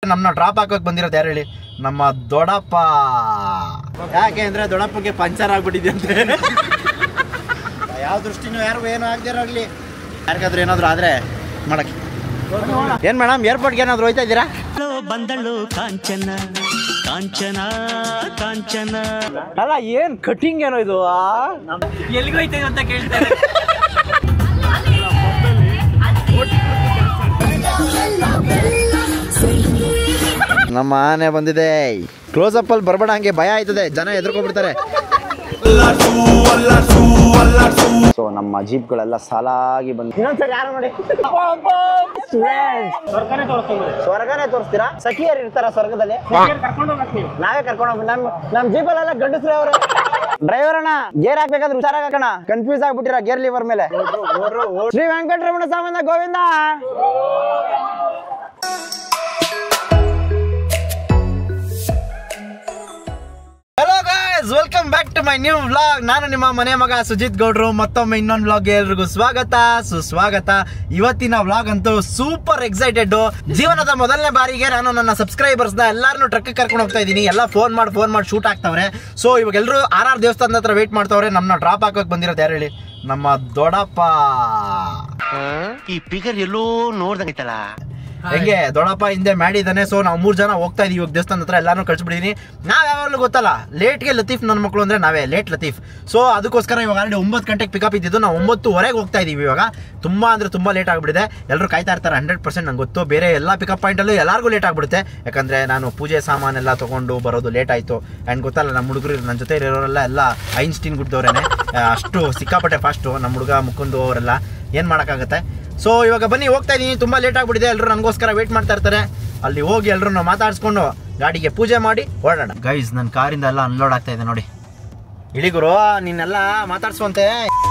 ನಮ್ಮನ್ನ ಡ್ರಾಪ್ ಹಾಕೋಕ್ ಬಂದಿರೋದು ಯಾರು ಹೇಳಿ ನಮ್ಮ ದೊಡ್ಡಪ್ಪ ಯಾಕೆ ಅಂದ್ರೆ ದೊಡ್ಡಪ್ಪಗೆ ಪಂಚರ್ ಆಗ್ಬಿಟ್ಟಿದ್ಯಂತೆ ಯಾವ ದೃಷ್ಟಿನೂ ಯಾರಿಗೂ ಏನೂ ಆಗದಿರೋಗ್ಲಿ ಯಾರಿಗಾದ್ರೂ ಏನಾದ್ರು ಆದ್ರೆ ಮಾಡಕ್ಕೆ ಏನ್ ಮೇಡಮ್ ಏರ್ಪೋರ್ಟ್ಗೆ ಏನಾದ್ರು ಹೋಯ್ತಾ ಇದ್ದೀರಾ ಬಂದಳು ಕಾಂಚನ ಕಾಂಚನ ಕಾಂಚನ ಅಲ್ಲ ಏನ್ ಕಟಿಂಗ್ ಏನೋ ಇದು ಎಲ್ಲಿಗೋಯ್ತೇವೆ ಅಂತ ಕೇಳ್ತಾರೆ ನಮ್ಮ ಆನೆ ಬಂದಿದೆ ಕ್ಲೋಸ್ ಅಪ್ ಅಲ್ಲಿ ಬರ್ಬೇಡ ಹಂಗೆ ಭಯ ಆಯ್ತದೆ ಜನ ಎದ್ರಕೊಂಡ್ಬಿಡ್ತಾರೆ ಸೊ ನಮ್ಮ ಜೀಪ್ಗಳೆಲ್ಲ ಸಾಲಾಗಿ ಬಂದು ಇನ್ನೊಂದ್ಸರಿ ಯಾರು ನೋಡಿ ಸ್ವರ್ಗನೇ ತೋರಿಸ್ತೀರಾ ಸಖಿಯರು ಇರ್ತಾರ ಸ್ವರ್ಗದಲ್ಲಿ ನಾವೇ ಕರ್ಕೊಂಡು ಹೋಗ್ಬೇಕು ನಮ್ ನಮ್ ಜೀಪಲ್ಲೆಲ್ಲ ಗಂಡಸ್ರೆ ಅವ್ರೆ ಡ್ರೈವರ್ ಅಣ್ಣ ಗೇರ್ ಹಾಕ್ಬೇಕಾದ್ರೆ ಹುಷಾರಾಗಿ ಹಾಕೋಣ ಕನ್ಫ್ಯೂಸ್ ಆಗ್ಬಿಟ್ಟಿರ ಗೇರ್ ಲಿವರ್ ಮೇಲೆ ಶ್ರೀ ವೆಂಕಟರಮಣ ಸಾಮಂತ Govinda hello guys welcome back to my new vlog ನಾನು ನಿಮ್ಮ ಮನೆ ಮಗ ಸುಜಿತ್ ಗೌಡ್ರು ಮತ್ತೊಮ್ಮೆ ಇನ್ನೊಂದು ವ್ಲಾಗ್ ಎಲ್ರಿಗೂ ಸ್ವಾಗತ ಸುಸ್ವಾಗತ ಇವತ್ತಿನ ವ್ಲಾಗ್ ಅಂತೂ ಸೂಪರ್ ಎಕ್ಸೈಟೆಡ್ ಜೀವನದ ಮೊದಲನೇ ಬಾರಿಗೆ ನಾನು ನನ್ನ ಸಬ್ಸ್ಕ್ರೈಬರ್ಸ್ ನ ಎಲ್ಲಾರನ್ನು ಟ್ರಕ್ ಕರ್ಕೊಂಡು ಹೋಗ್ತಾ ಇದ್ದೀನಿ ಎಲ್ಲ ಫೋನ್ ಮಾಡಿ ಫೋನ್ ಮಾಡಿ ಶೂಟ್ ಆಗ್ತಾವ್ರೆ ಸೊ ಇವಾಗ ಎಲ್ಲರೂ ಆರ್ ಆರ್ ದೇವಸ್ಥಾನದ ಹತ್ರ ವೇಟ್ ಮಾಡ್ತಾವ್ರೆ ನಮ್ಮನ್ನ ಡ್ರಾಪ್ ಹಾಕೋಕ್ ಬಂದಿರೋದು ಯಾರು ಹೇಳಿ ನಮ್ಮ ದೊಡ್ಡಪ್ಪ ಈ ಫಿಗರ್ ಎಲ್ಲೋ ನೋಡ್ದಂಗೈತಲ್ಲ ಹೆಂಗೆ ದೊಡ್ಡಪ್ಪ ಹಿಂದೆ ಮಾಡಿದಾನೆ ಸೊ ನಾವು ಮೂರ್ ಜನ ಹೋಗ್ತಾ ಇದೀವಿ ಇವಾಗ ದೇವಸ್ಥಾನ ಹತ್ರ ಎಲ್ಲಾನು ಕಳ್ಸಿಬಿಟ್ಟಿದೀನಿ ನಾವ್ ಯಾವಾಗಲೂ ಗೊತ್ತಲ್ಲ ಲೇಟ್ಗೆ ಲತೀಫ್ ನನ್ನ ಮಕ್ಕಳು ಅಂದ್ರೆ ನಾವೇ ಲೇಟ್ ಲತೀಫ್ ಸೊ ಅದಕ್ಕೋಸ್ಕರ ಇವಾಗ ಆಲ್ರೆಡಿ ಒಂಬತ್ತು ಗಂಟೆಗೆ ಪಿಕಪ್ ಇದ್ದಿದ್ದು ನಾವು ಒಂಬತ್ತುವರೆಗೆ ಹೋಗ್ತಾ ಇದೀವಿ ಇವಾಗ ತುಂಬಾ ಅಂದ್ರೆ ತುಂಬಾ ಲೇಟ್ ಆಗ್ಬಿಟ್ಟಿದೆ ಎಲ್ಲರೂ ಕಾಯ್ತಾ ಇರ್ತಾರೆ ಹಂಡ್ರೆಡ್ ಪರ್ಸೆಂಟ್ ನಂಗೆ ಗೊತ್ತು ಬೇರೆ ಎಲ್ಲ ಪಿಕಪ್ ಪಾಯಿಂಟಲ್ಲೂ ಎಲ್ಲರಿಗೂ ಲೇಟ್ ಆಗ್ಬಿಡುತ್ತೆ ಯಾಕಂದ್ರೆ ನಾನು ಪೂಜೆ ಸಾಮಾನೆಲ್ಲ ತಗೊಂಡು ಬರೋದು ಲೇಟ್ ಆಯ್ತು ಆ್ಯಂಡ್ ಗೊತ್ತಲ್ಲ ನಮ್ಮ ಹುಡುಗರು ನನ್ನ ಜೊತೆ ಇರೋರೆಲ್ಲ ಎಲ್ಲ ಐನ್ಸ್ಟೀನ್ ಗುಡ್ದವ್ರೇನೆ ಅಷ್ಟು ಸಿಕ್ಕಾಪಟ್ಟೆ ಫಾಸ್ಟು ನಮ್ಮ ಹುಡುಗ ಮುಕುಂದು ಅವರೆಲ್ಲ ಏನು ಮಾಡೋಕ್ಕಾಗತ್ತೆ ಸೊ ಇವಾಗ ಬನ್ನಿ ಹೋಗ್ತಾ ಇದೀನಿ ತುಂಬಾ ಲೇಟ್ ಆಗ್ಬಿಟ್ಟಿದೆ ಎಲ್ಲರೂ ನನಗೋಸ್ಕರ ವೇಟ್ ಮಾಡ್ತಾ ಇರ್ತಾರೆ ಅಲ್ಲಿ ಹೋಗಿ ಎಲ್ಲರೂ ಮಾತಾಡ್ಸ್ಕೊಂಡು ಗಾಡಿಗೆ ಪೂಜೆ ಮಾಡಿ ಹೊರಡೋಣ ಗೈಸ್ ನನ್ನ ಕಾರಿಂದ ಎಲ್ಲ ಅನ್ಲೋಡ್ ಆಗ್ತಾ ಇದೆ ನೋಡಿ ಇಳಿಗುರು ನೀನೆಲ್ಲ ಮಾತಾಡ್ಸುವಂತೆ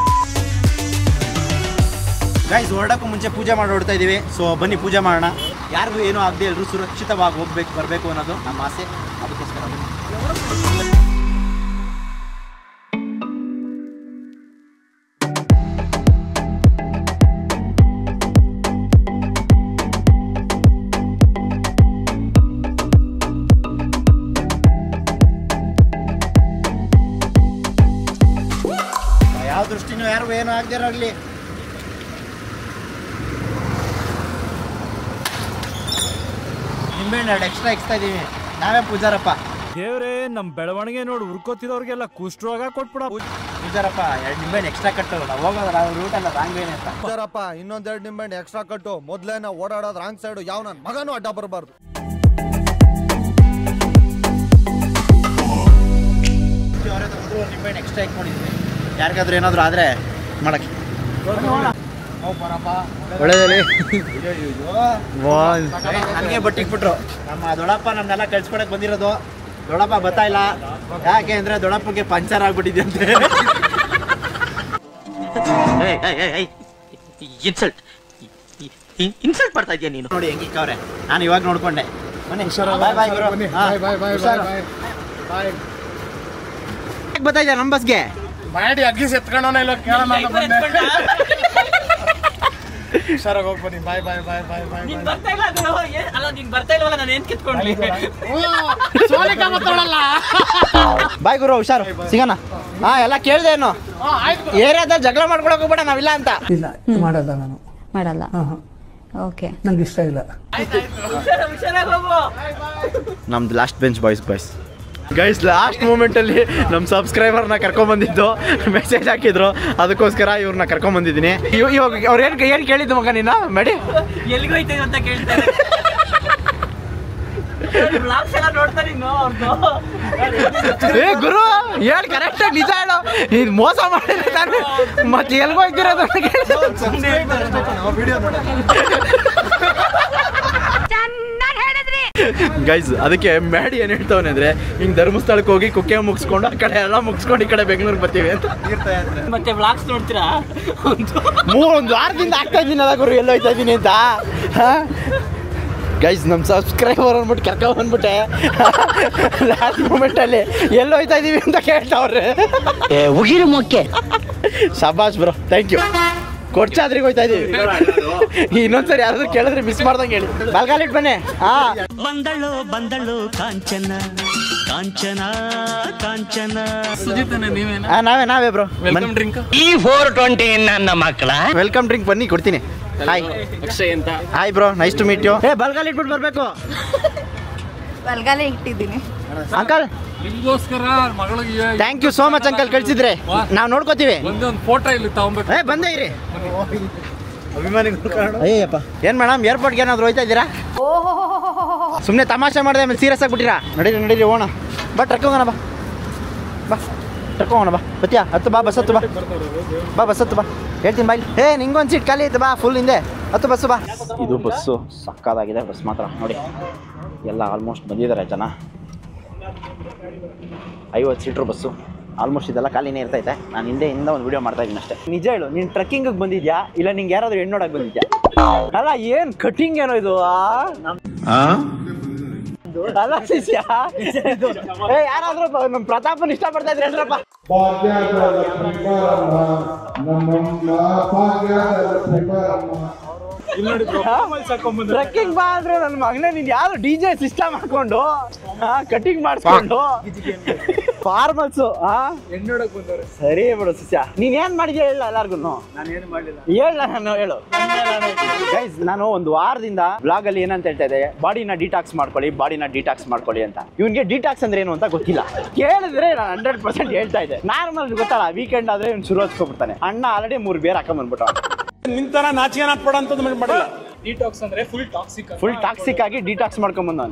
ಗೈಸ್ ಹೊರಡಕ್ಕೂ ಮುಂಚೆ ಪೂಜೆ ಮಾಡಿ ಹೊಡ್ತಾ ಇದೀವಿ ಸೊ ಬನ್ನಿ ಪೂಜೆ ಮಾಡೋಣ ಯಾರಿಗೂ ಏನೂ ಆಗದೆ ಎಲ್ಲರೂ ಸುರಕ್ಷಿತವಾಗಿ ಹೋಗ್ಬೇಕು ಬರಬೇಕು ಅನ್ನೋದು ನಮ್ಮ ಆಸೆ ಅದಕ್ಕೋಸ್ಕರ ಬನ್ನಿ. ಯಾವ ದೃಷ್ಟಿನೂ ಯಾರಿಗೂ ಏನೂ ಆಗದಿರೋಗ್ಲಿ ನಿಂಬೆಹಣ್ಣು ಎರಡು ಎಕ್ಸ್ಟ್ರಾ ಇಕ್ಸ್ತಾ ಇದೀವಿ ನಾವೇ ಪೂಜಾರಪ್ಪ ದೇವ್ರೇ ನಮ್ ಬೆಳವಣಿಗೆ ನೋಡಿ ಉರ್ಕೋತಿರೋರ್ಗೆಲ್ಲ ಕುಷ್ಠರೋಗ ಕೊಟ್ಬಿಡ ಪೂಜಾರಪ್ಪ ಎರಡು ನಿಂಬೆಹಣ್ಣು ಎಕ್ಸ್ಟ್ರಾ ಕಟ್ಟು ನಾವು ಹೋಗೋದು ನಾವು ರೂಟ್ ಅಲ್ಲ ರಾಂಗ್ ಏನು ಅಂತ ಸರಪ್ಪ ಇನ್ನೊಂದೆರಡು ನಿಂಬೆಹಣ್ಣು ಎಕ್ಸ್ಟ್ರಾ ಕಟ್ಟು ಮೊದ್ಲೇ ನಾವು ಓಡಾಡೋದು ರಾಂಗ್ ಸೈಡ್ ಯಾವ ನನ್ನ ಮಗನೂ ಅಡ್ಡ ಬರಬಾರ್ದು ಅವರೇ ತಗೊಂಡ್ರು ನಿಂಬೆಹಣ್ಣು ಎಕ್ಸ್ಟ್ರಾ ಇಟ್ಕೊಂಡಿದ್ವಿ ಯಾರಿಗಾದ್ರೂ ಏನಾದರೂ ಆದರೆ ಮಾಡಕ್ಕೆ ಒಳ್ಳೆದಲ್ಲಿ ನನಗೆ ಬಟ್ಟಿಕ್ಬಿಟ್ರು ನಮ್ಮ ದೊಡ್ಡಪ್ಪ ನಮ್ಮನ್ನೆಲ್ಲ ಕಳ್ಸ್ಕೊಡಕ್ ಬಂದಿರೋದು ದೊಡ್ಡಪ್ಪ ಬರ್ತಾ ಇಲ್ಲ ಯಾಕೆ ಅಂದ್ರೆ ದೊಡ್ಡಪ್ಪಗೆ ಪಂಚರ್ ಆಗ್ಬಿಟ್ಟಿದ್ಯಂತೆ ಇನ್ಸಲ್ಟ್ ಇನ್ಸಲ್ಟ್ ಮಾಡ್ತಾ ಇದೀಯ ನೀನು ನೋಡಿ ಹೆಂಗಿಕ್ಕವ್ರೆ ನಾನು ಇವಾಗ ನೋಡ್ಕೊಂಡೆ ಬನ್ನಿ ಬಾಯ್ ಬಾಯ್ ಗುರು ಹಾ, ಹುಷಾರು. ಯಾಕ್ ಬರ್ತಾ ಇದ್ಯಾ ನಮ್ಮ ಬಸ್ಗೆ ಮಾಡಿ ಅಗ್ಗಿಸ್ ಎತ್ಕೊಂಡವನ ಇಲ್ಲ ಕೇಳೋಣ ಅಂತ ಬಂದೆ ಹುಷಾರಾಗಿ ಹೋಗಿ ಬನ್ನಿ ಬಾಯ್ ಬಾಯ್ ಬಾಯ್ ಬಾಯ್ ಬಾಯ್ ನೀನ್ ಬರ್ತಾ ಇಲ್ಲ ಅದು ಏನ್- ಅಲ್ಲ ನೀನ್ ಬರ್ತಾ ಇಲ್ವಲ್ಲ ನಾನು ಏನ್ ಕಿತ್ಕೊಂಡ್ಲಿ ಬಾಯ್ ಗುರು ಹುಷಾರು ಸಿಗೋಣ ಹಾ ಎಲ್ಲ ಕೇಳ್ದೆ ಏನು ಏರಿಯಾದಲ್ಲಿ ಜಗಳ ಮಾಡ್ಕೊಳಕ್ ಹೋಗ್ಬೇಡ ನಾವಿಲ್ಲ ಅಂತ ಇಲ್ಲ ಮಾಡಲ್ಲ ನಾನು ಮಾಡಲ್ಲ ಹಾ, ಹಾ. ಓಕೆ ನಂಗೆ ಇಷ್ಟ ಇಲ್ಲ ಹುಷಾರಾಗಿ ಹೋಗು ನಮ್ದು last bench boys boys guys last ಮೂಮೆಂಟಲ್ಲಿ ನಮ್ಮ ಸಬ್ಸ್ಕ್ರೈಬರ್ನ ಕರ್ಕೊಂಬಂದಿದ್ದು ಮೆಸೇಜ್ ಹಾಕಿದ್ರು ಅದಕ್ಕೋಸ್ಕರ ಇವ್ರನ್ನ ಕರ್ಕೊಂಬಂದಿದ್ದೀನಿ ಇವ್- ಇವಾಗ ಅವ್ರು ಏನು ಏನು ಕೇಳಿದ್ದು ಮಗ ನೀನು ಮೇಡಿ ಎಲ್ಲಿಗೋಯ್ತೇವೆ ಅಂತ ಕೇಳ್ತಾರೆ ಬ್ಲಾಗ್ಸ್ ಎಲ್ಲ ನೋಡ್ತಾರೆ ಇನ್ನು ಅವ್ರದ್ದು ಏ ಗುರು ಹೇಳಿ ಕರೆಕ್ಟಾಗಿ ನಿಜ ಹೇಳು ಇದು ಮೋಸ ಮಾಡಿದ್ರೆ ನಾನು ಮತ್ತೆ ಎಲ್ಗೋ ಹೋಗ್ತಿರೋದು ಅಂತ ಗೈಸ್ ಅದಕ್ಕೆ ಮ್ಯಾಡಿ ಏನ್ ಹೇಳ್ತಾವನೆ ಅಂದ್ರೆ ಹಿಂಗ್ ಧರ್ಮಸ್ಥಳಕ್ಕೆ ಹೋಗಿ ಕುಕ್ಕೆ ಮುಗಿಸ್ಕೊಂಡು ಆ ಕಡೆ ಎಲ್ಲ ಮುಗಿಸ್ಕೊಂಡು ಈ ಕಡೆ ಬೆಂಗಳೂರಿಗೆ ಬರ್ತೀವಿ ಅಂತ ಮತ್ತೆ ಬ್ಲಾಗ್ಸ್ ನೋಡ್ತೀರಾ ಒಂದು ಮೂರ್ ಒಂದು ವಾರದಿಂದ ಆಗ್ತಾ ಇದ್ದೀನಿ ಅದ ಗುರು ಎಲ್ಲ ಹೋಯ್ತಾ ಇದ್ದೀನಿ ಅಂತ ಗೈಸ್ ನಮ್ಮ ಸಬ್ಸ್ಕ್ರೈಬರ್ ಅಂದ್ಬಿಟ್ಟು ಕರ್ಕೊಂಡ್ ಬಂದ್ಬಿಟ್ಟೆ ಲಾಸ್ಟ್ ಮೂಮೆಂಟಲ್ಲಿ ಎಲ್ಲಿ ಹೋಯ್ತಾ ಇದೀವಿ ಅಂತ ಕೇಳ್ತಾವ್ರೆ ಉಗಿರು ಮೊಕ್ಕೆ ಶಬಾಷ್ ಬ್ರೋ ಥ್ಯಾಂಕ್ ಯು ಕೊಡ್ಚಾದ್ರಿಗೆ ಹೋಯ್ತಾ ಇದೀವಿ ಇನ್ನೊಂದ್ಸರಿ ಯಾರಾದ್ರೂ ಕೇಳಿದ್ರೆ ಮಿಸ್ ಮಾಡ್ದಂಗೆ ಹೇಳಿ ಬಲ್ಗಾಲಿಟ್ ಬನ್ನಿ ಹಾ ಬಂದಳು ಬಂದಳು ಕಾಂಚನ ಕಾಂಚನ ಕಾಂಚನ ಆ, ನಾವೇ ನಾವೇ ಬ್ರೋ ಈ ಫೋರ್ ಟ್ವೆಂಟಿ ನನ್ನ ಮಕ್ಕಳ ವೆಲ್ಕಮ್ ಡ್ರಿಂಕ್ ಬನ್ನಿ ಕೊಡ್ತೀನಿ ಹಾಯ್ ಅಕ್ಷಯ್ ಅಂತ hi bro nice to meet you ಏ ಬಲ್ಗಾಲ್ ಇಟ್ಬಿಟ್ಟು ಬರ್ಬೇಕು ಬಲ್ಗಾಲೆ ಇಟ್ಟಿದ್ದೀನಿ ಅಂಕಲ್ ನಿಮ್ಗೋಸ್ಕರ ಮಗಳಿಗೆ thank you so much uncle ಕಳ್ಸಿದ್ರೆ ನಾವು ನೋಡ್ಕೋತೀವಿ ಒಂದೊಂದು ಫೋಟೋ ಇಲ್ಲಿ ತಗೊಂಬೇಕು ಏ ಬಂದೇ ಇರಿ ಅಯ್ಯಪ್ಪ ಏನ್ ಮೇಡಮ್ ಏರ್ಪೋರ್ಟ್ಗೆ ಏನಾದ್ರು ಹೋಯ್ತಾ ಇದ್ದೀರಾ ಸುಮ್ಮನೆ ತಮಾಷೆ ಮಾಡಿದೆ ಆಮೇಲೆ ಸೀರಿಯಸ್ ಆಗ್ಬಿಟ್ಟಿರಾ ನಡೀರಿ ನಡೀರಿ ಹೋಗೋಣ ಬಾ ಟ್ರಕ್ ಹೋಗೋಣ ಬಾ ಬಾ ಟ್ರಕ್ ಹೋಗೋಣ ಬಾ ಬತ್ತೀಯಾ ಹತ್ತು ಬಾ ಬಸ್ ಹತ್ತು ಬಾ ಬಾ ಬಸ್ ಹತ್ತು ಬಾ ಹೇಳ್ತೀನಿ ಬಾಯ್ ಏ ನಿಂಗೊಂದು ಸೀಟ್ ಖಾಲಿ ಐತೆ ಬಾ ಫುಲ್ ಹಿಂದೆ ಹತ್ತು ಬಸ್ಸು ಬಾ ಇದು ಬಸ್ಸು ಸಕ್ಕದಾಗಿದೆ ಬಸ್ ಮಾತ್ರ ನೋಡಿ ಎಲ್ಲ ಆಲ್ಮೋಸ್ಟ್ ಬಂದಿದ್ದಾರೆ ಜನ ಐವತ್ತು ಸೀಟ್ರ್ ಬಸ್ಸು ಆಲ್ಮೋಸ್ಟ್ ಇದೆಲ್ಲ ಖಾಲಿನೇ ಇರ್ತೈತೆ ನಾನು ಹಿಂದೆಯಿಂದ ಒಂದು ವಿಡಿಯೋ ಮಾಡ್ತಾ ಇದ್ದೀನಿ ಅಷ್ಟೇ ನಿಜ ಹೇಳು ನೀನು ಟ್ರಕ್ಕಿಂಗ್ ಬಂದಿದ್ಯಾ ಇಲ್ಲ ನಿಂಗೆ ಯಾರಾದ್ರೂ ಹೆಣ್ಣು ನೋಡಕ್ ಬಂದಿದ್ಯಾ ಅಲ್ಲ ಏನ್ ಕಟಿಂಗ್ ಏನೋ ಇದು ಆ? ಅಲ್ಲ ಶಿಷ್ಯ ಏ ಯಾರಾದ್ರೂ ಬ- ನಮ್ ಪ್ರತಾಪನ್ ಇಷ್ಟಪಡ್ತಾ ಇದ್ರೆ ಹೇಳ್ರಪ್ಪ ಟ್ರಕ್ಕಿಂಗ್ ಬಾ ಅಂದ್ರೆ ನನ್ನ ಮಗನೇ ನೀನ್ ಯಾರು ಡಿ ಜೆ ಸಿಸ್ಟಮ್ ಹಾಕೊಂಡು ಕಟಿಂಗ್ ಮಾಡಿಸ್ಕೊಂಡು ಫಾರ್ಮಲ್ಸ್ ಸರಿ ಬಿಡು ಶಿಷ್ಯ ನೀನ್ ಏನ್ ಮಾಡಿದ್ಯಾ ಹೇಳ ಎಲ್ಲಾರ್ಗು ಹೇಳ ನಾನು ಹೇಳು ಗೈಸ್ ನಾನು ಒಂದು ವಾರದಿಂದ ಬ್ಲಾಗ್ ಅಲ್ಲಿ ಏನಂತ ಹೇಳ್ತಾ ಇದ್ದೆ ಬಾಡಿನ ಡಿಟಾಕ್ಸ್ ಮಾಡ್ಕೊಳ್ಳಿ ಬಾಡಿನ ಡಿಟಾಕ್ಸ್ ಮಾಡ್ಕೊಳ್ಳಿ ಅಂತ ಇವ್ನಿಗೆ ಡಿಟಾಕ್ಸ್ ಅಂದ್ರೆ ಏನು ಅಂತ ಗೊತ್ತಿಲ್ಲ ಕೇಳಿದ್ರೆ ನಾನು ಹಂಡ್ರೆಡ್ ಪರ್ಸೆಂಟ್ ಹೇಳ್ತಾ ಇದ್ದೆ ನಾರ್ಮಲ್ ಗೊತ್ತಲ್ಲ ವೀಕೆಂಡ್ ಆದ್ರೆ ಇವ್ನು ಶುರು ಹಚ್ಕೊಬಿಡ್ತಾನೆ ಅಣ್ಣ ಆಲ್ರೆಡಿ ಮೂರು ಬೇರೆ ಹಾಕೊಂಡ್ ಬಂದ್ಬಿಟ್ಟು ನಿಂತರ ನಾಚಿಕೆ ನಾಟ್ಬೇಡ ಅಂತ ಮಾಡಿಲ್ಲ ಡಿಟಾಕ್ಸ್ ಅಂದ್ರೆ ಫುಲ್ ಟಾಕ್ಸಿಕ್ ಫುಲ್ ಟಾಕ್ಸಿಕ್ ಆಗಿ ಡಿಟಾಕ್ಸ್ ಮಾಡ್ಕೊಂಡ್ ಬಂದ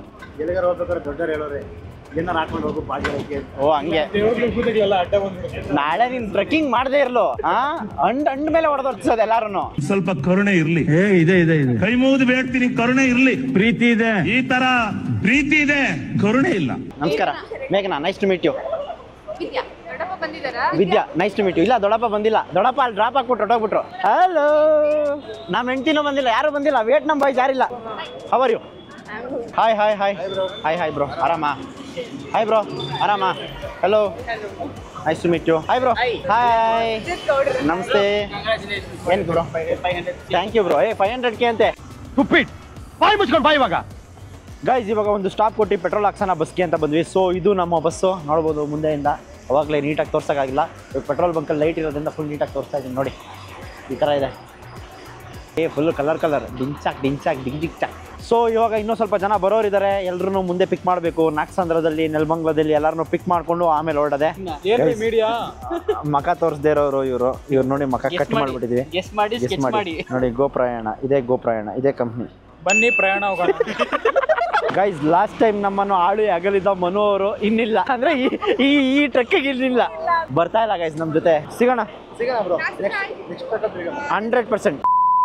ಓ ಹಂಗೆ ಅಡ್ಡ ಬಂದ್ಬಿಡುತ್ತೆ ನಾಳೆ ನೀನ್ ಟ್ರೆಕ್ಕಿಂಗ್ ಮಾಡದೇ ಇರ್ಲು ಆ ಅಂಡ್ ಅಂಡ್ ಮೇಲೆ ಹೊಡೆದೊರ್ಸೋದು ಎಲ್ಲಾರು ಸ್ವಲ್ಪ ಕರುಣೆ ಇರ್ಲಿ ಏ ಇದೆ ಇದೆ ಇದೆ ಕೈ ಮುಗಿದು ಬೇಡ್ತೀನಿ ಕರುಣೆ ಇರ್ಲಿ ಪ್ರೀತಿ ಇದೆ ಈ ತರ ಪ್ರೀತಿ ಇದೆ ಕರುಣೆ ಇಲ್ಲ ನಮಸ್ಕಾರ ಮೇಘನಾ nice to meet you Vidya ದೊಡ್ಡಪ್ಪ ಬಂದಿದ್ದಾರಾ Vidya nice to meet you ಇಲ್ಲ ದೊಡ್ಡಪ್ಪ ಬಂದಿಲ್ಲ ದೊಡ್ಡಪ್ಪ ಅಲ್ಲಿ ಡ್ರಾಪ್ ಹಾಕ್ಬಿಟ್ಟು ಹೊಟ್ಟೋಗ್ಬಿಟ್ರು ಹಲೋ ನಮ್ಮ ಹೆಂಡ್ತಿನೂ ಬಂದಿಲ್ಲ ಯಾರು ಬಂದಿಲ್ಲ ವೇಟ್ ನಮ್ ಬಾಯ್ಸ್ ಯಾರಿಲ್ಲ how are you hi hi hi hi hi bro ಆರಾಮಾ ಹಾಯ್ ಬ್ರೋ ಆರಾಮಾ hello nice to meet you hi bro hi ನಮಸ್ತೆ ಏನು ಬ್ರೋ ಥ್ಯಾಂಕ್ ಯು ಬ್ರೋ ಏ ಫೈವ್ ಹಂಡ್ರೆಡ್ ಕೆ ಅಂತೆ ಉಪ್ಪಿಟ್ ಬಾಯ್ ಮುಚ್ಕೊಂಡು ಬಾಯ್ ಇವಾಗ ಗೈಸ್ ಇವಾಗ ಒಂದು ಸ್ಟಾಪ್ ಕೊಟ್ಟು ಪೆಟ್ರೋಲ್ ಹಾಕ್ಸೋಣ ಬಸ್ಗೆ ಅಂತ ಬಂದ್ವಿ ಸೊ ಇದು ನಮ್ಮ ಬಸ್ಸು ನೋಡ್ಬೋದು ಮುಂದೆಯಿಂದ ಅವಾಗಲೇ ನೀಟಾಗಿ ತೋರ್ಸೋಕ್ಕಾಗಿಲ್ಲ ಇವಾಗ ಪೆಟ್ರೋಲ್ ಬಂಕಲ್ಲಿ ಲೈಟ್ ಇರೋದ್ರಿಂದ ಫುಲ್ ನೀಟಾಗಿ ತೋರಿಸ್ತಾ ಇದ್ದೀನಿ ನೋಡಿ ಈ ಥರ ಇದೆ ಏ ಫುಲ್ ಕಲರ್ ಕಲರ್ ಡಿಂಚಾಕ್ ಡಿಂಚಾಕ್ ಡಿಗ್ ಡಿಗ್ ಚಾಕ್ ಸೊ ಇವಾಗ ಇನ್ನೂ ಸ್ವಲ್ಪ ಜನ ಬರೋರಿದ್ದಾರೆ ಎಲ್ಲರೂ ಮುಂದೆ ಪಿಕ್ ಮಾಡಬೇಕು ನಾಗಸಂದ್ರದಲ್ಲಿ ನೆಲಮಂಗ್ಲದಲ್ಲಿ ಎಲ್ಲರನ್ನೂ ಪಿಕ್ ಮಾಡಿಕೊಂಡು ಆಮೇಲೆ ಹೊರಡದೆ ಮೀಡಿಯಾ ಮಕ ತೋರಿಸ್ದೇ ಇರೋರು ಇವರು ಇವ್ರು ನೋಡಿ ಮಕ ಕಟ್ ಮಾಡಿಬಿಟ್ಟಿದ್ವಿ ಗೆಸ್ ಮಾಡಿ Guess ಸ್ಕೆಚ್ ಮಾಡಿ ನೋಡಿ ಗೋಪ್ರಯಾಣ ಇದೇ ಗೋಪ್ರಯಾಣ ಇದೇ ಕಂಪ್ನಿ ಬನ್ನಿ ಪ್ರಯಾಣ ಹೋಗೋಣ ಗೈಸ್ ಲಾಸ್ಟ್ ಟೈಮ್ ನಮ್ಮನ್ನು ಆಳು ಅಗಲಿದ ಮನು ಅವರು ಇನ್ನಿಲ್ಲ ಅಂದ್ರೆ ಈ ಈ ಈ ಟ್ರಕ್ಕಿಗೆ ಇನ್ನಿಲ್ಲ ಬರ್ತಾ ಇಲ್ಲ ಗೈಸ್ ನಮ್ ಜೊತೆ ಸಿಗೋಣ ಸಿಗೋಣ bro hundred percent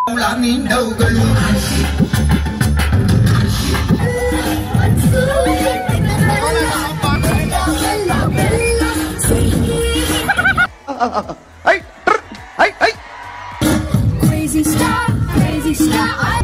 Crazy star, crazy star.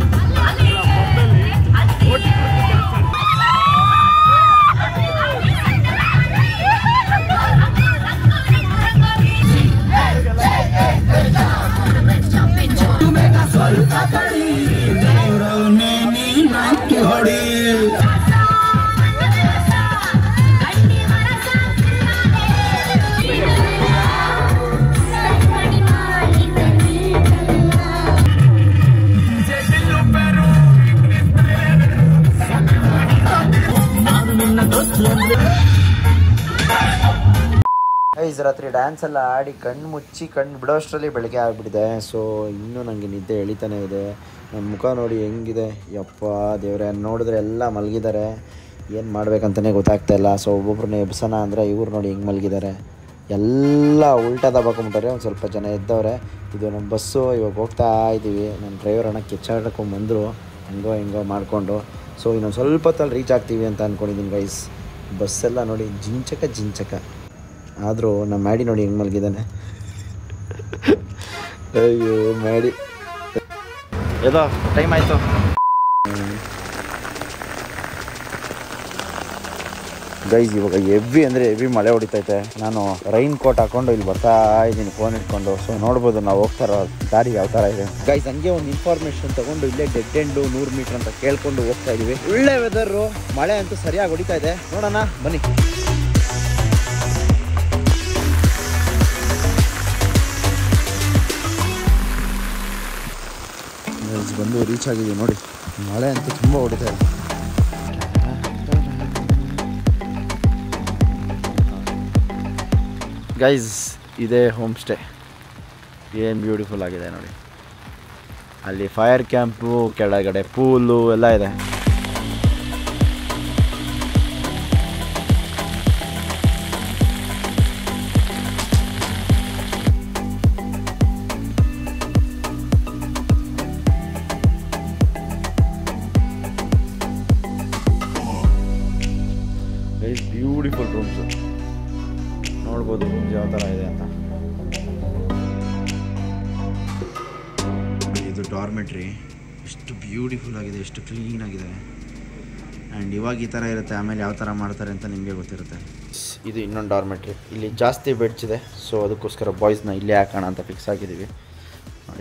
Guys ರಾತ್ರಿ ಡ್ಯಾನ್ಸ್ ಎಲ್ಲ ಆಡಿ ಕಣ್ಣು ಮುಚ್ಚಿ ಕಣ್ಣು ಬಿಡೋಷ್ಟರಲ್ಲಿ ಬೆಳಗ್ಗೆ ಆಗ್ಬಿಟ್ಟಿದೆ ಸೊ ಇನ್ನೂ ನನಗೆ ನಿದ್ದೆ ಎಳಿತಾನೆ ಇದೆ ನನ್ನ ಮುಖ ನೋಡಿ ಹೆಂಗಿದೆ ಯಪ್ಪ ದೇವ್ರೆ ನೋಡಿದ್ರೆ ಎಲ್ಲ ಮಲಗಿದ್ದಾರೆ ಏನು ಮಾಡ್ಬೇಕಂತಲೇ ಗೊತ್ತಾಗ್ತಾ ಇಲ್ಲ ಸೊ ಒಬ್ಬೊಬ್ರನ್ನ ಎಬ್ಸೋಣ ಅಂದರೆ ಇವ್ರು ನೋಡಿ ಹೆಂಗೆ ಮಲಗಿದ್ದಾರೆ ಎಲ್ಲ ಉಲ್ಟಾ ದಬಾಕೊಂಬಿಟ್ಟಾರೆ ಒಂದು ಸ್ವಲ್ಪ ಜನ ಎದ್ದವ್ರೆ ಇದು ನಮ್ಮ ಬಸ್ಸು ಇವಾಗ ಹೋಗ್ತಾ ಇದ್ದೀವಿ ನನ್ನ ಡ್ರೈವರ್ ಅಣ್ಣ ಕಿಚ್ಚಾಡ್ಕೊಂಡು ಬಂದರು ಹಂಗೋ ಹಿಂಗೋ ಮಾಡಿಕೊಂಡು ಸೊ ಇನ್ನೊಂದು ಸ್ವಲ್ಪ ಹೊತ್ತಲ್ಲಿ ರೀಚ್ ಆಗ್ತೀವಿ ಅಂತ ಅಂದ್ಕೊಂಡಿದ್ದೀನಿ ಗೈಸ್ ಬಸ್ಸೆಲ್ಲ ನೋಡಿ ಜಿಂಚಕ ಜಿಂಚಕ ಆದರೂ ನಮ್ಮ ಮ್ಯಾಡಿ ನೋಡಿ ಹೆಂಗೆ ಮಲಗಿದ್ದಾನೆ ಅಯ್ಯೋ ಮ್ಯಾಡಿ ಏದೋ ಟೈಮ್ ಆಯಿತು ಗೈಸ್ ಇವಾಗ ಹೆವಿ ಅಂದರೆ ಹೆವಿ ಮಳೆ ಹೊಡಿತೈತೆ ನಾನು ರೈನ್ ಕೋಟ್ ಹಾಕೊಂಡು ಇಲ್ಲಿ ಬರ್ತಾ ಇದ್ದೀನಿ ಫೋನ್ ಇಟ್ಕೊಂಡು ಸೊ ನೋಡ್ಬೋದು ನಾವು ಹೋಗ್ತಾ ಇರೋ ದಾರಿ ಯಾವ ಥರ ಇದೆ ಗೈಸ್ ಹಂಗೆ ಒಂದು ಇನ್ಫಾರ್ಮೇಶನ್ ತಗೊಂಡು ಇಲ್ಲೇ ಡೆಡ್ ಎಂಡು ನೂರು ಮೀಟರ್ ಅಂತ ಕೇಳ್ಕೊಂಡು ಹೋಗ್ತಾ ಇದೀವಿ ಒಳ್ಳೆ ವೆದರು ಮಳೆ ಅಂತೂ ಸರಿಯಾಗಿ ಹೊಡಿತಾ ಇದೆ ನೋಡೋಣ ಬನ್ನಿ Guys, ಬಂದು ರೀಚ್ ಆಗಿದ್ದೀವಿ ನೋಡಿ ಮಳೆ ಅಂತೂ ತುಂಬ ಹೊಡಿತಾ ಇದೆ ಗೈಸ್ ಇದೇ ಹೋಮ್ ಸ್ಟೇ ಏನು ಬ್ಯೂಟಿಫುಲ್ ಆಗಿದೆ ನೋಡಿ ಅಲ್ಲಿ ಫೈರ್ ಕ್ಯಾಂಪು ಕೆಳಗಡೆ ಪೂಲು ಎಲ್ಲ ಇದೆ ಗೈಸ್ ಬ್ಯೂಟಿಫುಲ್ ರೂಮ್ಸು ನೋಡ್ಬೋದು ರೂಮ್ಸ್ ಯಾವ ಥರ ಇದೆ ಅಂತ ಇದು ಡಾರ್ಮೆಟ್ರಿ ಎಷ್ಟು ಬ್ಯೂಟಿಫುಲ್ ಆಗಿದೆ ಎಷ್ಟು ಕ್ಲೀನ್ ಆಗಿದೆ ಆ್ಯಂಡ್ ಇವಾಗ ಈ ಥರ ಇರುತ್ತೆ ಆಮೇಲೆ ಯಾವ ಥರ ಮಾಡ್ತಾರೆ ಅಂತ ನಿಮಗೆ ಗೊತ್ತಿರುತ್ತೆ ಇದು ಇನ್ನೊಂದು ಡಾರ್ಮೆಟ್ರಿ ಇಲ್ಲಿ ಜಾಸ್ತಿ ಬೆಡ್ಸ್ ಇದೆ ಸೊ ಅದಕ್ಕೋಸ್ಕರ ಬಾಯ್ಸ್ನ ಇಲ್ಲೇ ಹಾಕೋಣ ಅಂತ ಫಿಕ್ಸ್ ಆಗಿದ್ದೀವಿ ನೋಡಿ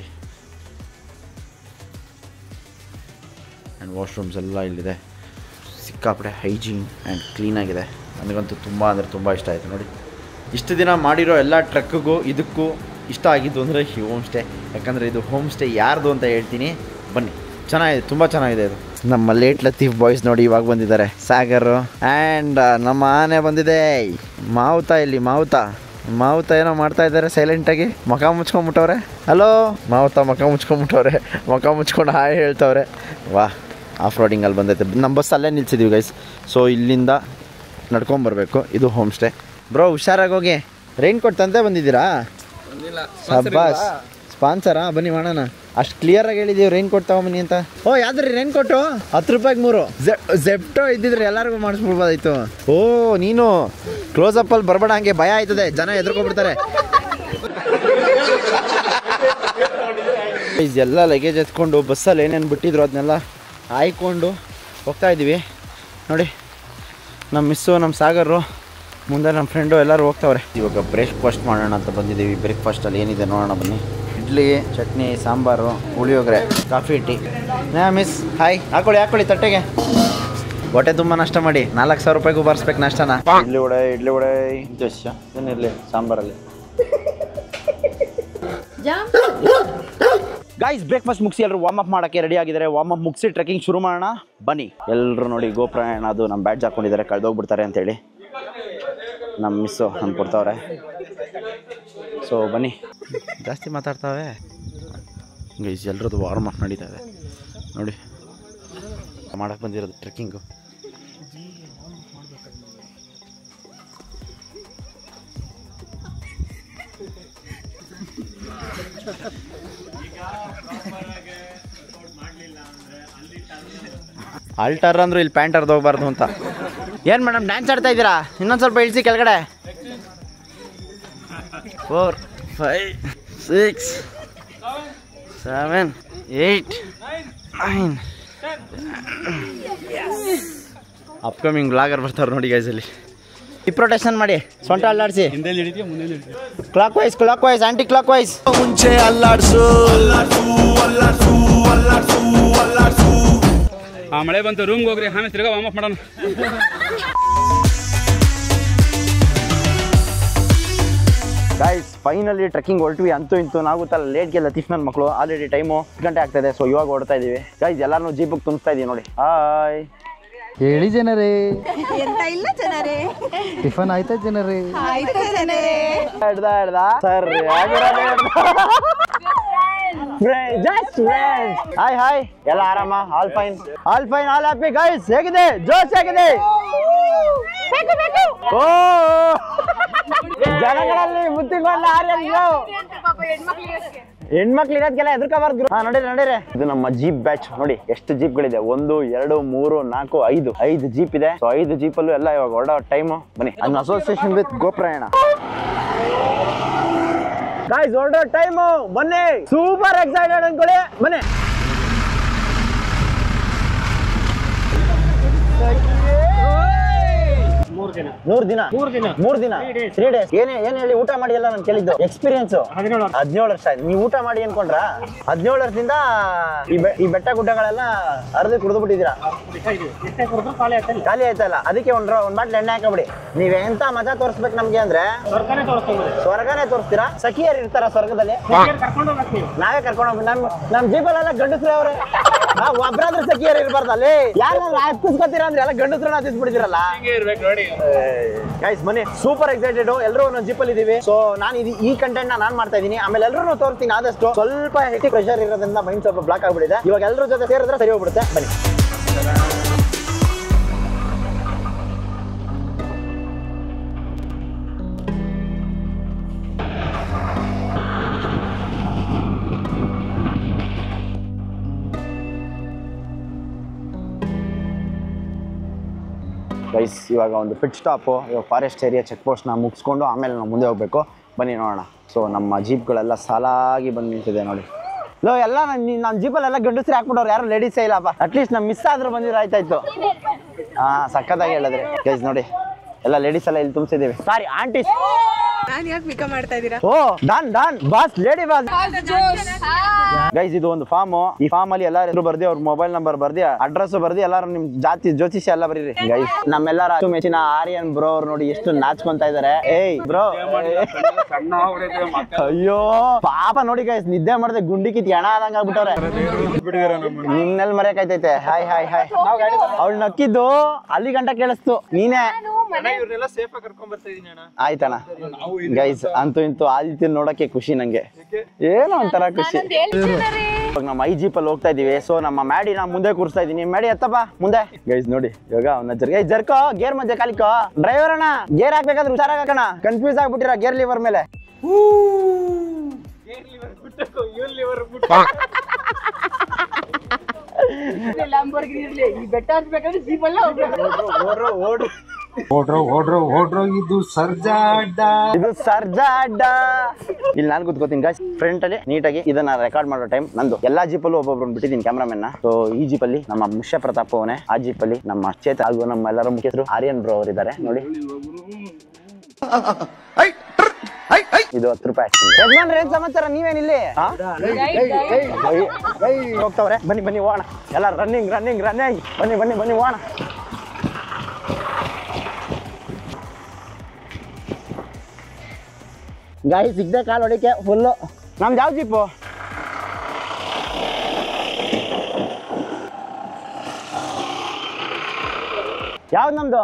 ಆ್ಯಂಡ್ ವಾಶ್ರೂಮ್ಸ್ ಎಲ್ಲ ಇಲ್ಲಿದೆ ಸಿಕ್ಕಾಪಟ್ಟೆ ಹೈಜೀನ್ ಆ್ಯಂಡ್ ಕ್ಲೀನಾಗಿದೆ ನನಗಂತೂ ತುಂಬ ಅಂದರೆ ತುಂಬ ಇಷ್ಟ ಆಯಿತು ನೋಡಿ ಇಷ್ಟು ದಿನ ಮಾಡಿರೋ ಎಲ್ಲ ಟ್ರಕ್ಕಿಗೂ ಇದಕ್ಕೂ ಇಷ್ಟ ಆಗಿದ್ದು ಅಂದರೆ ಈ ಹೋಮ್ ಸ್ಟೇ ಯಾಕಂದರೆ ಇದು ಹೋಮ್ ಸ್ಟೇ ಯಾರ್ದು ಅಂತ ಹೇಳ್ತೀನಿ ಬನ್ನಿ ಚೆನ್ನಾಗಿದೆ ತುಂಬ ಚೆನ್ನಾಗಿದೆ ಇದು ನಮ್ಮ ಲೇಟ್ ಲತೀಫ್ ಬಾಯ್ಸ್ ನೋಡಿ ಇವಾಗ ಬಂದಿದ್ದಾರೆ ಸಾಗರ್ ಆ್ಯಂಡ್ ನಮ್ಮ ಆನೆ ಬಂದಿದೆ ಮಾವುತ ಇಲ್ಲಿ ಮಾವುತ ಮಾವುತ ಏನೋ ಮಾಡ್ತಾ ಇದ್ದಾರೆ ಸೈಲೆಂಟಾಗಿ ಮಖ ಮುಚ್ಕೊಂಬಿಟ್ಟವ್ರೆ ಹಲೋ ಮಾವುತ ಮಖ ಮುಚ್ಕೊಂಬಿಟ್ಟವ್ರೆ ಮಖ ಮುಚ್ಕೊಂಡು ಹಾಯ್ ಹೇಳ್ತವ್ರೆ ವಾಹ್ ಆಫ್ ರೋಡಿಂಗಲ್ಲಿ ಬಂದೈತೆ ನಮ್ಮ ಬಸ್ ಅಲ್ಲೇ ನಿಲ್ಸಿದ್ದೀವಿ ಗೈಸ್ ಸೊ ಇಲ್ಲಿಂದ ನಡ್ಕೊಂಬರ್ಬೇಕು ಇದು ಹೋಮ್ ಸ್ಟೇ ಬ್ರೋ ಹುಷಾರಾಗಿ ಹೋಗಿ ರೈನ್ ಕೋಟ್ ತಂದೆ ಬಂದಿದ್ದೀರಾ ಸಬ್ಬಾಸ್ ಸ್ಪಾನ್ಸರಾ ಬನ್ನಿ ಮಾಡೋಣ ಅಷ್ಟು ಕ್ಲಿಯರಾಗಿ ಹೇಳಿದ್ದೀವಿ ರೈನ್ ಕೋಟ್ ತಗೊಂಬನ್ನಿ ಅಂತ ಓ ಯಾವ್ದ್ರಿ ರೈನ್ ಕೋಟು ಹತ್ತು ರೂಪಾಯಿಗೆ ಮೂರು ಜೆಪ್ಟೋ ಇದ್ದಿದ್ರೆ ಎಲ್ಲರಿಗೂ ಮಾಡಿಸ್ಬಿಡ್ಬೋದಾಯ್ತು ಓ ನೀನು ಕ್ಲೋಸ್ ಅಲ್ಲಿ ಬರಬೇಡ ಹಂಗೆ ಭಯ ಆಯ್ತದೆ ಜನ ಎದ್ರಕೊಂಡ್ಬಿಡ್ತಾರೆ ಎಲ್ಲ ಲಗೇಜ್ ಎತ್ಕೊಂಡು ಬಸ್ಸಲ್ಲಿ ಏನೇನು ಬಿಟ್ಟಿದ್ರು ಅದನ್ನೆಲ್ಲ ಹಾಯ್ಕೊಂಡು ಹೋಗ್ತಾ ಇದ್ದೀವಿ ನೋಡಿ ನಮ್ಮ ಮಿಸ್ಸು ನಮ್ಮ ಸಾಗರು ಮುಂದೆ ನಮ್ಮ ಫ್ರೆಂಡು ಎಲ್ಲರೂ ಹೋಗ್ತಾವ್ರೆ ಇವಾಗ ಬ್ರೇಕ್ಫಾಸ್ಟ್ ಮಾಡೋಣ ಅಂತ ಬಂದಿದ್ದೀವಿ ಬ್ರೇಕ್ಫಾಸ್ಟಲ್ಲಿ ಏನಿದೆ ನೋಡೋಣ ಬನ್ನಿ ಇಡ್ಲಿ ಚಟ್ನಿ ಸಾಂಬಾರು ಪುಳಿಯೋಗರೆ ಕಾಫಿ ಟೀ ನಾ ಮಿಸ್ ಹಾಯ್ ಹಾಕೊಳ್ಳಿ ಹಾಕೊಳ್ಳಿ ತಟ್ಟೆಗೆ ಹೊಟ್ಟೆ ತುಂಬ ನಷ್ಟ ಮಾಡಿ ನಾಲ್ಕು ಸಾವಿರ ರೂಪಾಯಿಗೂ ಬರ್ಸ್ಬೇಕು ನಾಷ್ಟನ ಇಡ್ಲಿ ವಡೆ ಇಡ್ಲಿ ವಡೆ ಜಸ್ ಏನಿರಲಿ ಸಾಂಬಾರಲ್ಲಿ ಗಾಯ್ಸ್ ಬ್ರೇಕ್ಫಾಸ್ಟ್ ಮುಗಿಸಿ ಎಲ್ಲರೂ ವಾರ್ಮ್ ಅಪ್ ಮಾಡೋಕ್ಕೆ ರೆಡಿ ಆಗಿದ್ದಾರೆ ವಾರ್ಮ್ ಅಪ್ ಮುಗಿಸಿ ಟ್ರೆಕಿಂಗ್ ಶುರು ಮಾಡೋಣ ಬನ್ನಿ ಎಲ್ಲರೂ ನೋಡಿ ಗೋಪ್ರಯಾಣ ಅದು ನಮ್ಮ ಬ್ಯಾಡ್ಜ್ ಹಾಕೊಂಡಿದ್ದಾರೆ ಕಳೆದೋಗ್ಬಿಡ್ತಾರೆ ಅಂತೇಳಿ ನಮ್ಮ ಮಿಸ್ಸು ನಮ್ಗೆ ಕೊಡ್ತಾವ್ರೆ ಸೊ ಬನ್ನಿ ಜಾಸ್ತಿ ಮಾತಾಡ್ತಾವೆ ಗೈಸ್ ಎಲ್ಲರದ್ದು ವಾರ್ಮ್ ಅಪ್ ನಡೀತಾ ಇದೆ ನೋಡಿ ಮಾಡಕ್ಕೆ ಬಂದಿರೋದು ಟ್ರೆಕ್ಕಿಂಗು ಆಲ್ಟರ್ ಅಂದ್ರು ಇಲ್ಲಿ ಪ್ಯಾಂಟ್ ಹರ್ದು ಹೋಗ್ಬಾರ್ದು ಅಂತ ಏನು ಮೇಡಮ್ ಡ್ಯಾನ್ಸ್ ಆಡ್ತಾ ಇದ್ದೀರಾ ಇನ್ನೊಂದು ಸ್ವಲ್ಪ ಇಳಿಸಿ ಕೆಳಗಡೆ four five six seven eight nine upcoming blogger ಬರ್ತಾರೆ ನೋಡಿ ಗೈಸಲ್ಲಿ ಹಿಪ್ ರೊಟೇಷನ್ ಮಾಡಿ ಸೊಂಟ ಅಲ್ಲಾಡಿಸಿ clockwise clockwise anticlockwise ಮುಂಚೆ ಅಲ್ಲಾಡ್ಸು ಆ ಮಳೆ ಬಂತು ರೂಮ್ಗೆ ಹೋಗ್ರಿ ಆಮೇಲೆ ತಿರ್ಗಾ ವಾಮ್ ಅಪ್ ಮಾಡೋಣ ಗಾಯ್ಸ್ ಫೈನಲಿ ಟ್ರೆಕ್ಕಿಂಗ್ ಹೊರಟ್ವಿ ಅಂತೂ ಇಂತೂ ನಾವು ಗೊತ್ತಲ್ಲ ಲೇಟ್ಗೆ ಲತೀಫ್ ನನ್ನ ಮಕ್ಕಳು ಆಲ್ರೆಡಿ ಟೈಮು ಗಂಟೆ ಆಗ್ತಾಯಿದೆ ಸೊ ಇವಾಗ ಹೊಡ್ತಾ ಇದೀವಿ ಗಾಯ್ಸ್ ಎಲ್ಲಾರು ಜೀಪಿಗೆ ತುಂಬಿಸ್ತಾ ಇದೀವಿ ನೋಡಿ ಹಾಯ್ ಹೇಳಿ ಜನರೇ ಎಂತ ಇಲ್ಲ ಜನರೇ ಟಿಫನ್ ಆಯ್ತಾ ಜನರೇ ಆಯ್ತು ಜನರೇ ಹಿಡ್ದ ಹಿಡ್ದ ಸರ್ ಜಸ್ಟ್ ಹಾಯ್ ಹಾಯ್ ಎಲ್ಲ ಆರಾಮ all fine all fine all happy guys ಹೇಗಿದೆ ಜೋಶ್ ಹೇಗಿದೆ ಓ ಜನಗಳಲ್ಲಿ ಮುತ್ತಿಕೊಂಡ ಆರ್ಯನ್ಗಳು ಪಾಪ ಹೆಣ್ಮಕ್ಳಿಗೆ ಹೆಣ್ಮಕ್ಳು ಇರೋದಕ್ಕೆಲ್ಲ ಎದುರ್ಕೋಬಾರ್ದು ಹಾ ನಡೀರಿ ನಡೀರಿ ಇದು ನಮ್ಮ ಜೀಪ್ ಬ್ಯಾಚ್ ನೋಡಿ ಎಷ್ಟು ಜೀಪ್ಗಳಿದೆ ಒಂದು ಎರಡು ಮೂರು ನಾಲ್ಕು ಐದು ಐದು ಜೀಪ್ ಇದೆ ಸೊ ಐದು ಜೀಪಲ್ಲೂ ಎಲ್ಲ ಇವಾಗ ಹೊರಡೋ ಟೈಮು ಬನ್ನಿ in association with Goprayana guys ಹೊರಡೋ ಟೈಮು ಬನ್ನಿ ಸೂಪರ್ ಎಕ್ಸೈಟೆಡ್ ಅನ್ಕೊಳ್ಳಿ ಬನ್ನಿ ಮೂರ್ ದಿನ ಮೂರ್ ದಿನ ಮೂರ್ ದಿನ ಮೂರ್ ದಿನ ತ್ರೀ ಡೇಸ್ ಏನ್ ಏನ್ ಹೇಳಿ ಊಟ ಮಾಡಿ ಎಲ್ಲ ನಾನು ಕೇಳಿದ್ದು ಎಕ್ಸ್ಪೀರಿಯನ್ಸ್ ಹದಿನೇಳು ಹದಿನೇಳು ವರ್ಷ ಆಯ್ತು ನೀವು ಊಟ ಮಾಡಿ ಅನ್ಕೊಂಡ್ರ ಹದಿನೇಳು ವರ್ಷದಿಂದ ಈ ಬೆ- ಈ ಬೆಟ್ಟ ಗುಡ್ಡಗಳೆಲ್ಲ ಅರ್ಧಕ್ಕೆ ಕುಡಿದು ಬಿಟ್ಟಿದ್ದೀರಾ ಎಷ್ಟೇ ಕೊಡಿದ್ರು ಖಾಲಿ ಆಗ್ತಲ್ಲ ಖಾಲಿ ಆಯ್ತಲ್ಲ ಅದಕ್ಕೆ ಒಂದ್ ರ- ಒಂದ್ ಬಾಟ್ಲ್ ಎಣ್ಣೆ ಹಾಕಬಿಡಿ ನೀವ್ ಎಂತ ಮಜಾ ತೋರಿಸ್ಬೇಕು ನಮ್ಗೆ ಅಂದ್ರೆ ಸರ್ಕಾರನೇ ತೋರಿಸ್ತಾರೆ ಸ್ವರ್ಗನೇ ತೋರಿಸ್ತೀರಾ ಸಖಿಯರು ಇರ್ತಾರ ಸ್ವರ್ಗದಲ್ಲಿ ಕರ್ಕೊಂಡು ಹೋಗ್ಬೇಕು ನೀವು ನಾವೇ ಕರ್ಕೊಂಡು ಹೋಗ್ಬೇಕು ನಮ್ ನಮ್ ಜೀಪಲ್ಲೆಲ್ಲ ಗಂಡಸ್ರು ಅವ್ರೆ ನಾವ್ ಒಬ್ರಾದ್ರೂ ಸಖಿಯರು ಇರ್ಬಾರ್ದು ಅಲ್ಲಿ ಯಾರನ್ನ ಹತ್ತಿಸ್ಕೊತೀರಾ ಅಂದ್ರೆ ಎಲ್ಲ ಗಂಡಸ್ರನ್ನ ಹತ್ತಿಸ್ಬಿಡ್ತೀರಲ್ಲ ಗೈಸ್ ಮನೆ ಸೂಪರ್ ಎಕ್ಸೈಟೆಡ್ ಎಲ್ಲರೂ ಒಂದೊಂದು ಜೀಪಲ್ ಇದೀವಿ ಸೊ ನಾನು ಇದು ಈ ಕಂಟೆಂಟ್ ನಾನ್ ಮಾಡ್ತಾ ಇದೀನಿ ಆಮೇಲೆ ಎಲ್ಲರೂ ತೋರಿಸ್ತೀನಿ ಆದಷ್ಟು ಸ್ವಲ್ಪ ಹೆಟಿ ಪ್ರೆಷರ್ ಇರೋದ್ರಿಂದ ಮೈಂಡ್ ಸ್ವಲ್ಪ ಬ್ಲಾಕ್ ಆಗ್ಬಿಟ್ಟಿದೆ ಇವಾಗ ಎಲ್ಲರ ಜೊತೆ ಸೇರಿದ್ರೆ ಸರಿ ಹೋಗ್ಬಿಡುತ್ತೆ ಬನ್ನಿ ಗೈಸ್ ಇವಾಗ ಒಂದು ಪಿಟ್ ಸ್ಟಾಪು ಇವಾಗ ಫಾರೆಸ್ಟ್ ಏರಿಯಾ ಚೆಕ್ ಪೋಸ್ಟ್ನ ಮುಗಿಸ್ಕೊಂಡು ಆಮೇಲೆ ನಾವು ಮುಂದೆ ಹೋಗಬೇಕು ಬನ್ನಿ ನೋಡೋಣ ಸೊ ನಮ್ಮ ಜೀಪ್ಗಳೆಲ್ಲ ಸಾಲಾಗಿ ಬಂದು ನಿಂತಿದೆ ನೋಡಿ ಲೋ ಎಲ್ಲ ನನ್ನ ನನ್ನ ಜೀಪಲ್ಲೆಲ್ಲ ಗಂಡಸ್ರಿ ಹಾಕ್ಬಿಟ್ಟವ್ರು ಯಾರು ಲೇಡೀಸೇ ಇಲ್ಲಪ್ಪ ಅಟ್ಲೀಸ್ಟ್ ನಮ್ಮ ಮಿಸ್ ಆದ್ರೂ ಬಂದಿದ್ರೆ ಆಯ್ತಾಯ್ತು ಹಾಂ ಸಕ್ಕತ್ತಾಗಿ ಹೇಳಿದ್ರಿ ಗೈಸ್ ನೋಡಿ ಎಲ್ಲ ಲೇಡೀಸ್ ಎಲ್ಲ ಇಲ್ಲಿ ತುಂಬಿಸಿದ್ದೀವಿ ಸಾರಿ ಆಂಟಿ ನಾನ್ ಯಾಕೆ ಪಿಕ ಮಾಡ್ತಾ ಇದ್ದೀರಾ ಓ don don boss lady boss guys ಇದು ಒಂದು ಫಾರ್ಮ್ ಈ ಫಾರ್ಮ್ ಅಲ್ಲಿ ಎಲ್ಲಾರು ಹೆಸರು ಬರ್ದಿ ಅವ್ರ ಮೊಬೈಲ್ ನಂಬರ್ ಬರ್ದಿ ಅಡ್ರೆಸ್ ಬರ್ದಿ ಎಲ್ಲಾರು ನಿಮ್ ಜಾತಿ ಜ್ಯೋತಿಷ್ಯ ಎಲ್ಲ ಬರೀರಿ ಗೈಸ್ ನಮ್ಮೆಲ್ಲರ ಅಚ್ಚು ಮೆಚ್ಚಿನ ಆರ್ಯನ್ ಬ್ರೋ ಅವ್ರು ನೋಡಿ ಎಷ್ಟು ನಾಚ್ಕೊಂತ ಇದಾರೆ ಏಯ್ ಬ್ರೋ ಅಯ್ಯೋ ಪಾಪ ನೋಡಿ ಗೈಸ್ ನಿದ್ದೆ ಮಾಡದೆ ಗುಂಡಿ ಕಿತ್ ಎಣ ಆದಂಗ ಆಗ್ಬಿಟ್ಟವ್ರೆ ನಿನ್ನೆಲ್ ಮರೆಯಕೈತೈತೆ ಹಾಯ್ ಹಾಯ್ ಹಾಯ್ ಅವಳು ನಕ್ಕಿದ್ದು ಅಲ್ಲಿ ಗಂಟ ಕೇಳಿಸ್ತು ನೀನೇ ಆಯ್ತಣ್ಣ ಗೈಸ್ ಅಂತೂ ಇಂತೂ ಆದಿತ್ಯ ನೋಡಕ್ಕೆ ಖುಷಿ ನಂಗೆ ಏನೋ ಒಂಥರ ಖುಷಿ ಇವಾಗ ನಮ್ಮ ಐ ಜೀಪ್ ಅಲ್ಲಿ ಹೋಗ್ತಾ ಇದೀವಿ ಸೊ ನಮ್ಮ ಮ್ಯಾಡಿ ನಾ ಮುಂದೆ ಕೂರಿಸ್ತಾ ಇದೀನಿ ಮ್ಯಾಡಿ ಎತ್ತಪ್ಪ ಮುಂದೆ ಗೈಸ್ ನೋಡಿ ಇವಾಗ ಅವನ ಜರ್ ಗೈಸ್ ಜರ್ಕೋ ಗೇರ್ ಮಧ್ಯೆ ಕಾಲಿಕೋ ಡ್ರೈವರ್ ಅಣ್ಣ ಗೇರ್ ಹಾಕ್ಬೇಕಾದ್ರೆ ಹುಷಾರಾಗಿ ಹಾಕೋಣ ಕನ್ಫ್ಯೂಸ್ ಆಗ್ಬಿಟ್ಟಿರ ಗೇರ್ ಲಿವರ್ ಮೇಲೆ ಈ ಬೆಟ್ಟ ಹತ್ಬೇಕಾದ್ರೆ ಜೀಪಲ್ಲ ಇದು ಸರ್ಜಾ ಅಡ್ಡ ಇಲ್ಲಿ ನಾನು ಕೂತ್ಕೋತೀನಿ ಗಾಯ್ಸ್ ಫ್ರಂಟ್ ಅಲ್ಲಿ ನೀಟಾಗಿ ಇದನ್ನ ರೆಕಾರ್ಡ್ ಮಾಡೋ ಟೈಮ್ ನಂದು ಎಲ್ಲಾ ಜೀಪಲ್ಲೂ ಒಬ್ಬೊಬ್ರು ಬಿಟ್ಟಿದ್ದೀನಿ ಕ್ಯಾಮ್ರಾಮನ್ ನ ಸೊ ಈ ಜೀಪಲ್ಲಿ ನಮ್ಮ ಮುಷ್ಯ ಪ್ರತಾಪ್ ಅವನೇ ಆ ಜೀಪಲ್ಲಿ ನಮ್ಮ ಚೇತ ಹಾಗೂ ನಮ್ಮ ಎಲ್ಲರ ಮುಖ್ಯಸ್ಥರು ಆರ್ಯನ್ ಬ್ರೋ ಅವರಿದ್ದಾರೆ ನೋಡಿ ಇದು ಹತ್ತು ರೂಪಾಯಿ ಯಜಮಾನ್ರೆ ಏನ್ ಸಮಾಚಾರ ನೀವೇನಿಲ್ಲಿ ಆ? ಹೋಗ್ತಾವ್ರೆ ಬನ್ನಿ ಬನ್ನಿ ಹೋಗೋಣ ಎಲ್ಲ ರನ್ನಿಂಗ್ ರನ್ನಿಂಗ್ ರನ್ನಿಂಗ್ ಬನ್ನಿ ಬನ್ನಿ ಬನ್ನಿ ಹೋಗೋಣ ಗಾಯಿ ಸಿಗ್ದೆ ಕಾಲು ಹೊಡಿಕೆ ಫುಲ್ಲು ನಮ್ದು ಯಾವ ಜೀಪು ಯಾವ್ದು ನಮ್ದು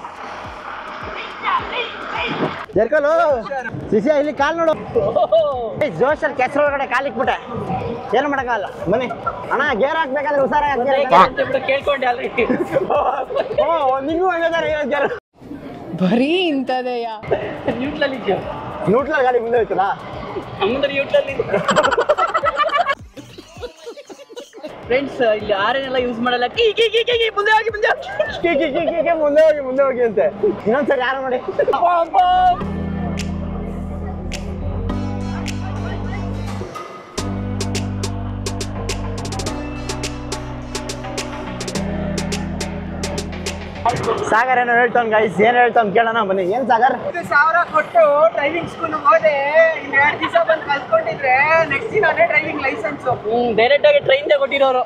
ಜರ್ಕಲು ಶಿಷ್ಯ ಇಲ್ಲಿ ಕಾಲ್ ನೋಡು ಏಯ್, ಜೋಶಲ್ಲಿ ಕೆಸರು ಒಳಗಡೆ ಕಾಲ್ ಇಕ್ಬಿಟ್ಟೆ ಏನು ಮಾಡಕ್ಕಾಗಲ್ಲ ಬನ್ನಿ ಅಣ್ಣ ಗೇರ್ ಹಾಕ್ಬೇಕಾದ್ರೆ ಹುಷಾರಾಗಿ ಹಾಕ್ತೀರ ಕೇಳ್ಕೊಂಡೆ ಅಲ್ರಿ ಓ ನಿಂಗೂ ಹಂಗಿದ್ದಾರೆ ಗೇರ್ ಬರೀ ಇಂಥದೆಯಾ ನ್ಯೂಟ್ಲಲ್ಲಿ ಇದ್ಯೋ ನ್ಯೂಟ್ರಲ್ ಗಾಡಿ ಮುಂದೆ ಹೋಯ್ತಲ್ಲ ಮುಂದೆ ನ್ಯೂಟ್ಲಲ್ಲಿ ಫ್ರೆಂಡ್ಸ್ ಇಲ್ಲಿ ಆರೇನೆಲ್ಲ ಯೂಸ್ ಮಾಡಲ್ಲ ಕೀ ಕೀ ಕೀ ಕೀ ಕೀ ಮುಂದೆ ಹೋಗಿ ಮುಂದೆ ಹೋಗಿ ಕಿ ಕಿ ಕಿ ಕಿ ಕಿ ಮುಂದೆ ಹೋಗಿ ಮುಂದೆ ಹೋಗಿ ಅಂತೆ ಇನ್ನೊಂದ್ಸರಿ ಯಾರು ನೋಡಿ ಸಾಗರ್ ಏನೋ ಹೇಳ್ತಾನೆ ಗೈಸ್ ಏನ್ ಹೇಳ್ತಾನೆ ಕೇಳೋಣ ಬನ್ನಿ ಏನ್ ಸಾಗರ್ ಸಾವಿರ ಕೊಟ್ಟು ಡ್ರೈವಿಂಗ್ ಸ್ಕೂಲ್ ಹೋದೆ ಇನ್ನು ಎರಡು ದಿವಸ ಬಂದು ಕಲ್ತ್ಕೊಂಡಿದ್ರೆ ನೆಕ್ಸ್ಟ್ ದಿನ ಡ್ರೈವಿಂಗ್ ಲೈಸೆನ್ಸ್ ಡೈರೆಕ್ಟ್ ಆಗಿ ಟ್ರೈನ್ ಕೊಟ್ಟಿರೋರು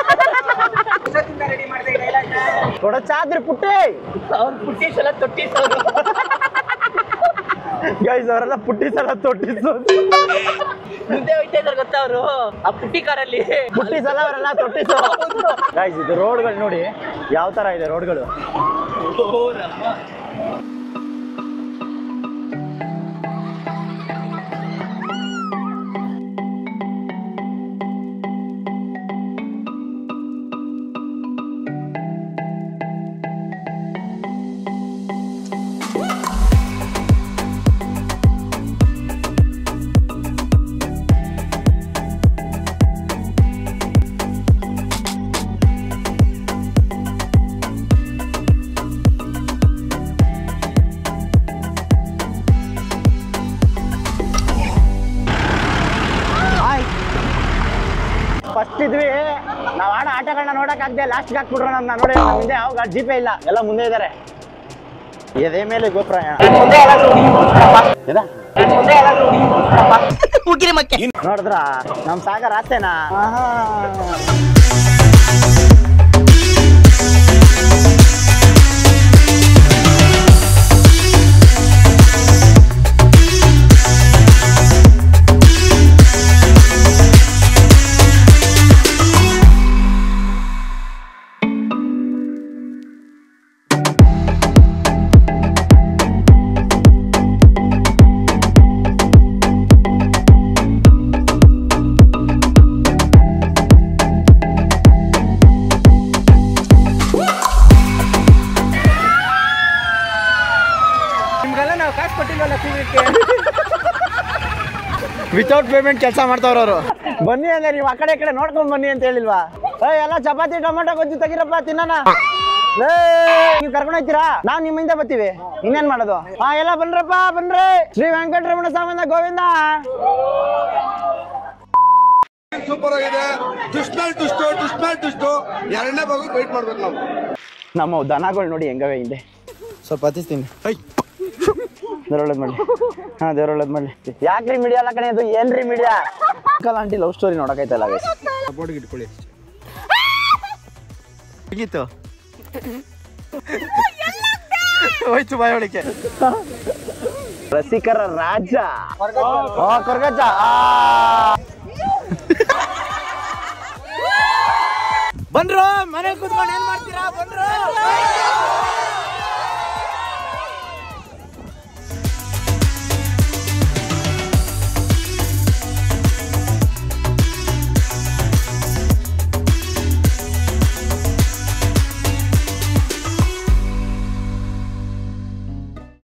ರೆಡಿ ಮಾಡಿದೆ ಡೈಲಾಗ್ ಕೊಡ ಚಾದ್ರಿ ಪುಟ್ಟಿ ಅವ್ರು ಪುಟ್ಟೀಸ್ ಎಲ್ಲ ತೊಟ್ಟೀಸ್ ಅವರು ಗೈಸ್ ಅವರೆಲ್ಲ ಪುಟ್ಟಿ ಸಲ ತೊಟ್ಟಿಸು ಮುಂದೆ ಹೋಯ್ತಾ ಇದಾರೆ ಗೊತ್ತಾ ಅವರು ಆ ಪುಟ್ಟಿ ಕಾರಲ್ಲಿ ಪುಟ್ಟಿ ಸಲ ಅವರೆಲ್ಲ ತೊಟ್ಟಿಸು ಗೈಸ್ ಇದು ರೋಡ್ಗಳು ನೋಡಿ ಯಾವ ತರ ಇದೆ ರೋಡ್ಗಳು ಫಸ್ಟ್ ಇದ್ವಿ ನಾವ್ ಆಡೋ ಆಟಗಳನ್ನ ನೋಡಕ್ ಆಗದೆ ಲಾಸ್ಟ್ ಹಾಕ್ಬಿಟ್ರು ನಮ್ನ ನೋಡಿ ನಮ್ಮ ಹಿಂದೆ ಯಾವ ಜೀಪೇ ಇಲ್ಲ ಎಲ್ಲ ಮುಂದೆ ಇದಾರೆ ಎದೆ ಮೇಲೆ ಗೋಪ್ರಾಯಣ ಉಗಿರಿ ಮಕ್ಕೆ ನೋಡಿದ್ರ ನಮ್ ಸಾಗರ್ ಆಸೆನಾ ನಿಮ್ಗೆಲ್ಲ ನಾವು ಕಾಸು ಕೊಟ್ಟಿಲ್ವಲ್ಲ ಕೂಗಕ್ಕೆ ವಿತೌಟ್ ಪೇಮೆಂಟ್ ಕೆಲಸ ಮಾಡ್ತಾವ್ರ ಅವರು ಬನ್ನಿ ಅಂದ್ರೆ ನೀವು ಆ ಕಡೆ ಈ ಕಡೆ ನೋಡ್ಕೊಂಡ್ ಬನ್ನಿ ಅಂತ ಹೇಳಿಲ್ವಾ ಏ ಎಲ್ಲ ಚಪಾತಿ ಟೊಮೆಟೊ ಗೊಜ್ಜು ತೆಗಿರಪ್ಪ ತಿನ್ನೋಣ ಲೇ, ನೀವ್ ಕರ್ಕೊಂಡು ಹೋಗ್ತೀರಾ ನಾವ್ ನಿಮ್ಮ ಹಿಂದೆ ಬರ್ತೀವಿ ಇನ್ನೇನ್ ಮಾಡೋದು ಹಾ ಎಲ್ಲ ಬನ್ರಪ್ಪ ಬನ್ರಿ ಶ್ರೀ ವೆಂಕಟರಮಣ ಸಾಮಂತ ಗೋವಿಂದ ಸೂಪರ್ ಆಗಿದೆ ಟುಸ್ಟ್ ಮೇಲೆ ಟುಸ್ಟು ಟುಸ್ಟ್ ಮೇಲೆ ಟುಸ್ಟು ಎರಡನೇ ಭಾಗ ವೆಯ್ಟ್ ಮಾಡ್ಬೇಕು ನಾವು ನಮ್ಮ ದನಗಳು ನೋಡಿ ಹೆಂಗವೆ ಹಿಂದೆ ಸ್ವಲ್ಪ ಹತ್ತಿಸ್ತೀನಿ ದೇವ್ರ ಒಳ್ಳೇದ್ ಮಾಡ್ಲಿ ಹಾ ದೇವ್ರ ಒಳ್ಳೇದ್ ಮಾಡ್ಲಿ ಯಾಕ್ರಿ ಮೀಡಿಯಾ ಅಲ್ಲ ಕಣೆ ಅದು ಏನ್ರಿ media uncle aunty love story ನೋಡಕೈತಲ್ಲ ಸಪೋರ್ಟ್ಗೆ ಇಟ್ಕೊಳ್ಳಿ ಹೇಗಿತ್ತು ಹೋಯ್ತು ಬಾಯ್ ಒಳಕ್ಕೆ ರಸಿಕರ ರಾಜ ಓ ಕೊರ್ಗಜ್ಜ ಆ. ಬಂದ್ರು ಮನೆ ಕೂತ್ಕೊಂಡು ಏನ್ ಮಾಡ್ತೀರಾ ಬಂದ್ರು